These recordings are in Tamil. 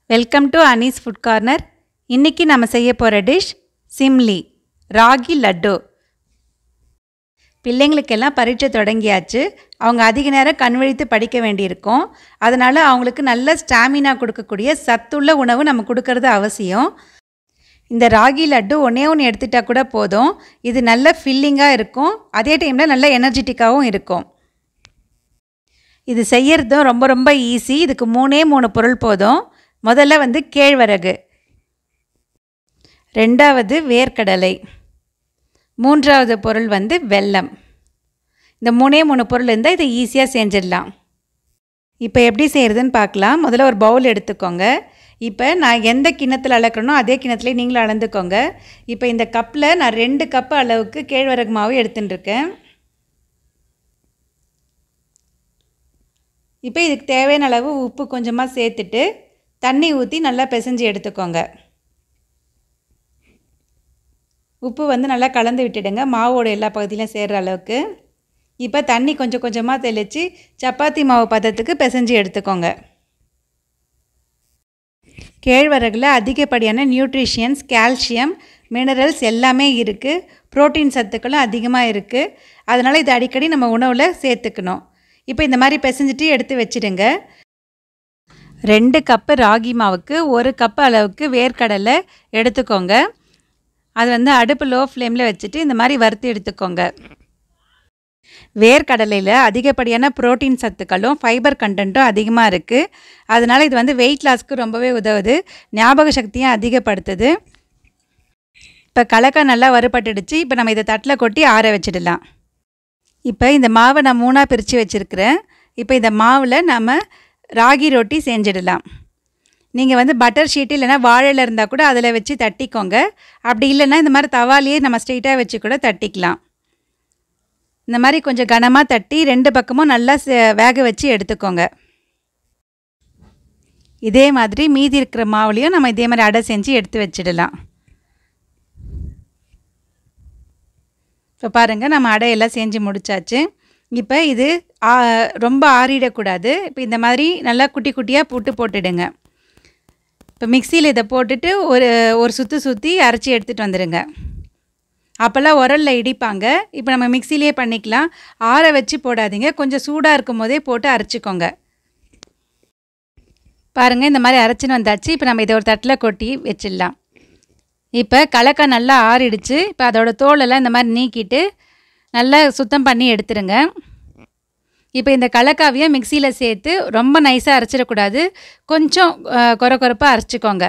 welcome to Anees food corner இன்றைக்கி நம்ம செய்ய போகிற டிஷ் சிம்லி ராகி லட்டு பிள்ளைங்களுக்கெல்லாம் பரீட்சை தொடங்கியாச்சு அவங்க அதிக நேரம் கண் விழித்து படிக்க வேண்டியிருக்கும் அதனால் அவங்களுக்கு நல்ல ஸ்டாமினா கொடுக்கக்கூடிய சத்துள்ள உணவு நம்ம கொடுக்கறது அவசியம் இந்த ராகி லட்டு ஒன்றே ஒன்று எடுத்துட்டா கூட போதும் இது நல்ல ஃபில்லிங்காக இருக்கும் அதே டைமில் நல்ல எனர்ஜெட்டிக்காகவும் இருக்கும் இது செய்யறதும் ரொம்ப ரொம்ப ஈஸி இதுக்கு மூணே மூணு பொருள் போதும் முதல்ல வந்து கேழ்வரகு ரெண்டாவது வேர்க்கடலை மூன்றாவது பொருள் வந்து வெல்லம் இந்த மூணே மூணு பொருள் இருந்தால் இதை ஈஸியாக செஞ்சிடலாம் இப்போ எப்படி செய்கிறதுன்னு பார்க்கலாம் முதல்ல ஒரு பவுல் எடுத்துக்கோங்க இப்போ நான் எந்த கிண்ணத்தில் அளக்கிறனோ அதே கிண்ணத்துலேயே நீங்களும் அளந்துக்கோங்க இப்போ இந்த கப்பில் நான் ரெண்டு கப்பு அளவுக்கு கேழ்வரகு மாவு எடுத்துட்டுருக்கேன் இப்போ இதுக்கு தேவையான அளவு உப்பு கொஞ்சமாக சேர்த்துட்டு தண்ணி ஊற்றி நல்லா பிசைஞ்சு எடுத்துக்கோங்க உப்பு வந்து நல்லா கலந்து விட்டுடுங்க மாவோட எல்லா பகுதியிலும் சேர்கிற அளவுக்கு இப்போ தண்ணி கொஞ்சம் கொஞ்சமாக தெளித்து சப்பாத்தி மாவு பதத்துக்கு பிசைஞ்சு எடுத்துக்கோங்க கேழ்வரகில் அதிகப்படியான நியூட்ரிஷியன்ஸ் கால்சியம் மினரல்ஸ் எல்லாமே இருக்குது ப்ரோட்டீன் சத்துக்களும் அதிகமாக இருக்குது அதனால் இதை அடிக்கடி நம்ம உணவில் சேர்த்துக்கணும் இப்போ இந்த மாதிரி பிசைஞ்சிட்டு எடுத்து வச்சுடுங்க ரெண்டு கப்பு ராகி மாவுக்கு ஒரு கப்பு அளவுக்கு வேர்க்கடலை எடுத்துக்கோங்க அது வந்து அடுப்பு லோ ஃப்ளேமில் வச்சுட்டு இந்த மாதிரி வறுத்து எடுத்துக்கோங்க வேர்க்கடலையில் அதிகப்படியான புரோட்டீன் சத்துக்களும் ஃபைபர் கண்டென்ட்டும் அதிகமாக இருக்குது அதனால் இது வந்து வெயிட் லாஸ்க்கு ரொம்பவே உதவுது ஞாபக சக்தியும் அதிகப்படுத்துது இப்போ கலக்காய் நல்லா வறுபட்டுடுச்சு இப்போ நம்ம இதை தட்டில் கொட்டி ஆற வச்சிடலாம் இப்போ இந்த மாவை நான் மூணாக பிரித்து வச்சுருக்கிறேன் இப்போ இந்த மாவில் நம்ம ராகி ரொட்டி செஞ்சிடலாம் நீங்கள் வந்து பட்டர் ஷீட் இல்லைனா வாழையில் இருந்தால் கூட அதில் வச்சு தட்டிக்கோங்க அப்படி இல்லைன்னா இந்த மாதிரி தவாலேயே நம்ம ஸ்ட்ரெயிட்டாக வச்சு கூட தட்டிக்கலாம் இந்த மாதிரி கொஞ்சம் கனமாக தட்டி ரெண்டு பக்கமும் நல்லா வேக வச்சு எடுத்துக்கோங்க இதே மாதிரி மீதி இருக்கிற மாவுலேயும் நம்ம இதே மாதிரி அடை செஞ்சு எடுத்து வச்சிடலாம் இப்போ பாருங்கள் நம்ம அடையெல்லாம் செஞ்சு முடிச்சாச்சு இப்போ இது ரொம்ப ஆறிடக்கூடாது இப்போ இந்த மாதிரி நல்லா குட்டி குட்டியாக புட்டு போட்டுடுங்க இப்போ மிக்சியில் இதை போட்டுட்டு ஒரு ஒரு சுற்றி சுற்றி அரைச்சி எடுத்துகிட்டு வந்துடுங்க அப்போல்லாம் உரலில் இடிப்பாங்க இப்போ நம்ம மிக்சிலே பண்ணிக்கலாம் ஆற வச்சு போடாதீங்க கொஞ்சம் சூடாக இருக்கும் போதே போட்டு அரைச்சிக்கோங்க பாருங்கள் இந்த மாதிரி அரைச்சின்னு வந்தாச்சு இப்போ நம்ம இதை ஒரு தட்டில் கொட்டி வச்சிடலாம் இப்போ கலக்காய் நல்லா ஆறிடுச்சு இப்போ அதோட தோலெல்லாம் இந்த மாதிரி நீக்கிட்டு நல்லா சுத்தம் பண்ணி எடுத்துருங்க இப்போ இந்த கலக்காவையும் மிக்சியில் சேர்த்து ரொம்ப நைஸாக அரைச்சிடக்கூடாது கொஞ்சம் குறை குறைப்பாக அரைச்சிக்கோங்க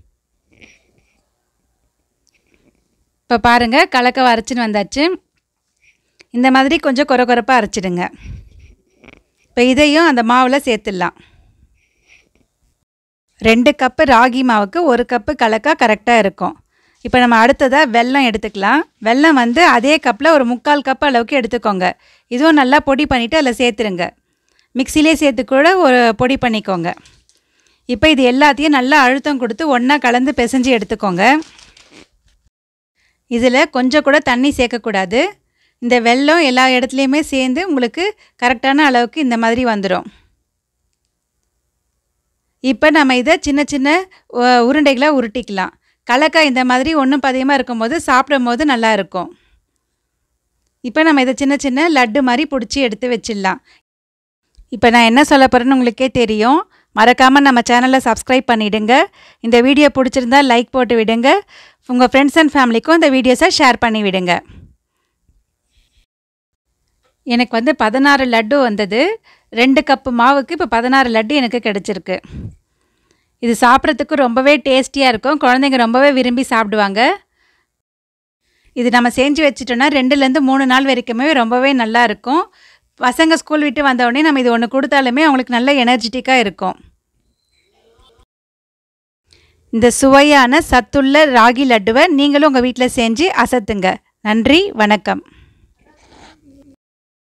இப்போ பாருங்கள் கலக்காவை அரைச்சின்னு வந்தாச்சு இந்த மாதிரி கொஞ்சம் குறை குறைப்பாக அரைச்சிடுங்க இப்போ இதையும் அந்த மாவில் சேர்த்துடலாம் ரெண்டு கப்பு ராகி மாவுக்கு ஒரு கப்பு கலக்கா கரெக்டாக இருக்கும் இப்போ நம்ம அடுத்ததாக வெல்லம் எடுத்துக்கலாம் வெல்லம் வந்து அதே கப்பில் ஒரு முக்கால் கப் அளவுக்கு எடுத்துக்கோங்க இதுவும் நல்லா பொடி பண்ணிவிட்டு அதில் சேர்த்துருங்க மிக்சிலே சேர்த்து கூட ஒரு பொடி பண்ணிக்கோங்க இப்போ இது எல்லாத்தையும் நல்லா அழுத்தம் கொடுத்து ஒன்றா கலந்து பிசைஞ்சு எடுத்துக்கோங்க இதில் கொஞ்சம் கூட தண்ணி சேர்க்கக்கூடாது இந்த வெல்லம் எல்லா இடத்துலையுமே சேர்ந்து உங்களுக்கு கரெக்டான அளவுக்கு இந்த மாதிரி வந்துடும் இப்போ நம்ம இதை சின்ன சின்ன உருண்டைகளாக உருட்டிக்கலாம் கலக்காய் இந்த மாதிரி ஒன்றும் பதியமாக இருக்கும்போது சாப்பிடும் போது நல்லா இருக்கும் இப்போ நம்ம இதை சின்ன சின்ன லட்டு மாதிரி பிடிச்சி எடுத்து வச்சிடலாம் இப்போ நான் என்ன சொல்ல போகிறேன்னு உங்களுக்கே தெரியும் மறக்காமல் நம்ம சேனலை சப்ஸ்கிரைப் பண்ணிவிடுங்க இந்த வீடியோ பிடிச்சிருந்தா லைக் போட்டு விடுங்க உங்கள் ஃப்ரெண்ட்ஸ் அண்ட் ஃபேமிலிக்கும் இந்த வீடியோஸை ஷேர் பண்ணி விடுங்க எனக்கு வந்து பதினாறு லட்டு வந்தது ரெண்டு கப்பு மாவுக்கு இப்போ பதினாறு லட்டு எனக்கு கிடச்சிருக்கு இது சாப்பிட்றதுக்கு ரொம்பவே டேஸ்டியாக இருக்கும் குழந்தைங்க ரொம்பவே விரும்பி சாப்பிடுவாங்க இது நம்ம செஞ்சு வச்சிட்டோன்னா ரெண்டுலேருந்து மூணு நாள் வரைக்குமே ரொம்பவே நல்லா இருக்கும் பசங்க ஸ்கூல் விட்டு வந்தவுடனே நம்ம இது ஒன்று கொடுத்தாலுமே அவங்களுக்கு நல்ல எனர்ஜெட்டிக்காக இருக்கும் இந்த சுவையான சத்துள்ள ராகி லட்டுவை நீங்களும் உங்கள் வீட்டில் செஞ்சு அசத்துங்க நன்றி வணக்கம்